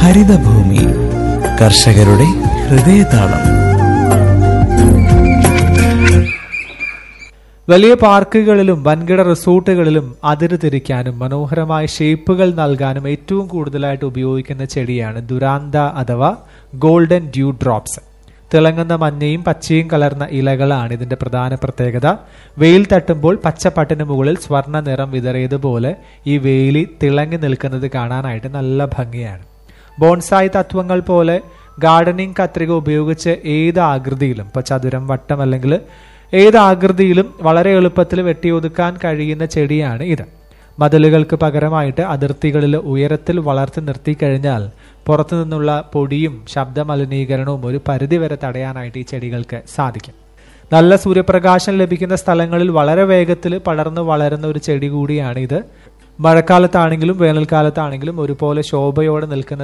ഹരിതഭൂമി കർഷകരുടെ ഹൃദയതാളം വലിയ പാർക്കുകളിലും വൻകിട റിസോർട്ടുകളിലും അതിര് തിരിക്കാനും മനോഹരമായ ഷേപ്പുകൾ നൽകാനും ഏറ്റവും കൂടുതലായിട്ട് ഉപയോഗിക്കുന്ന ചെടിയാണ് ദുരാന്ത അഥവാ ഗോൾഡൻ ഡ്യൂ ഡ്രോപ്സ് തിളങ്ങുന്ന മഞ്ഞയും പച്ചയും കലർന്ന ഇലകളാണ് ഇതിന്റെ പ്രധാന പ്രത്യേകത വെയിൽ തട്ടുമ്പോൾ പച്ചപ്പട്ടിന് മുകളിൽ സ്വർണ്ണ നിറം വിതറിയതുപോലെ ഈ വേലി തിളങ്ങി നിൽക്കുന്നത് കാണാനായിട്ട് നല്ല ഭംഗിയാണ് ബോൺസായി തത്വങ്ങൾ പോലെ ഗാർഡനിങ് കത്രിക ഉപയോഗിച്ച് ഏത് ആകൃതിയിലും ഇപ്പോൾ ചതുരം വട്ടം അല്ലെങ്കിൽ ഏത് ആകൃതിയിലും വളരെ എളുപ്പത്തിൽ വെട്ടിയൊതുക്കാൻ കഴിയുന്ന ചെടിയാണ് ഇത് മതിലുകൾക്ക് പകരമായിട്ട് അതിർത്തികളിൽ ഉയരത്തിൽ വളർത്തി നിർത്തിക്കഴിഞ്ഞാൽ പുറത്തു നിന്നുള്ള പൊടിയും ശബ്ദ മലിനീകരണവും ഒരു പരിധിവരെ തടയാനായിട്ട് ഈ ചെടികൾക്ക് സാധിക്കും നല്ല സൂര്യപ്രകാശം ലഭിക്കുന്ന സ്ഥലങ്ങളിൽ വളരെ വേഗത്തിൽ പടർന്നു വളരുന്ന ഒരു ചെടി കൂടിയാണ് ഇത് മഴക്കാലത്താണെങ്കിലും വേനൽക്കാലത്താണെങ്കിലും ഒരുപോലെ ശോഭയോടെ നിൽക്കുന്ന